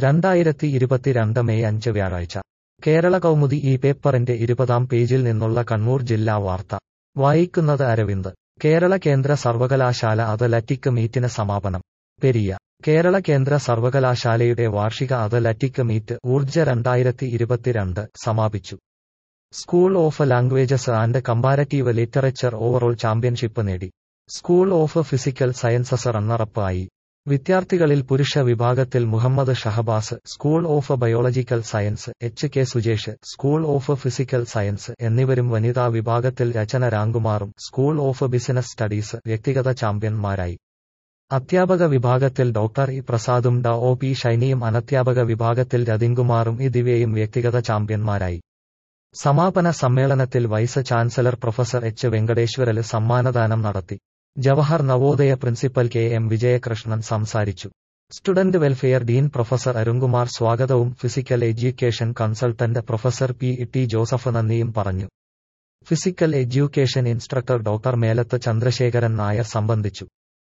രണ്ടായിരത്തി ഇരുപത്തിരണ്ട് മെയ് അഞ്ച് വ്യാഴാഴ്ച കേരള കൗമുദി ഈ പേപ്പറിന്റെ ഇരുപതാം പേജിൽ നിന്നുള്ള കണ്ണൂർ ജില്ലാ വാർത്ത വായിക്കുന്നത് അരവിന്ദ് കേരള കേന്ദ്ര സർവകലാശാല അത്ലറ്റിക് മീറ്റിന് സമാപനം പെരിയ കേരള കേന്ദ്ര സർവകലാശാലയുടെ വാർഷിക അത്ലറ്റിക് മീറ്റ് ഊർജ രണ്ടായിരത്തി ഇരുപത്തിരണ്ട് സമാപിച്ചു school of languages and comparative literature overall championship നേടി school of physical sciences runner up ആയി വിദ്യാർത്ഥികളിൽ പുരുഷ വിഭാഗത്തിൽ Muhammad Shahbaz school of biological science H K Sujesh school of physical science എന്നിവരും വനിതാ വിഭാഗത്തിൽ രചന രാംകുമാറും സ്കൂൾ ഓഫ് ബിസിനസ് സ്റ്റഡീസ് വ്യക്തിഗത ചാമ്പ്യന്മാരായി അധ്യാപക വിഭാഗത്തിൽ ഡോക്ടർ ഇ പ്രസാദും ഡ ഒ പി ഷൈനിയും അനധ്യാപക വിഭാഗത്തിൽ രതിൻകുമാറും ഇ ദിവ്യയും വ്യക്തിഗത ചാമ്പ്യന്മാരായി സമാപന സമ്മേളനത്തിൽ vice chancellor professor H Venkateswarlu സമ്മാനദാനം നടത്തി Jawahar Navodaya principal K M Vijayakrishnan സംസാരിച്ചു student welfare dean professor Arunkumar സ്വാഗതവും physical education consultant professor P T Joseph നന്ദിയും പറഞ്ഞു physical education instructor doctor Melath Chandrasekharan Nair സംബന്ധിച്ചു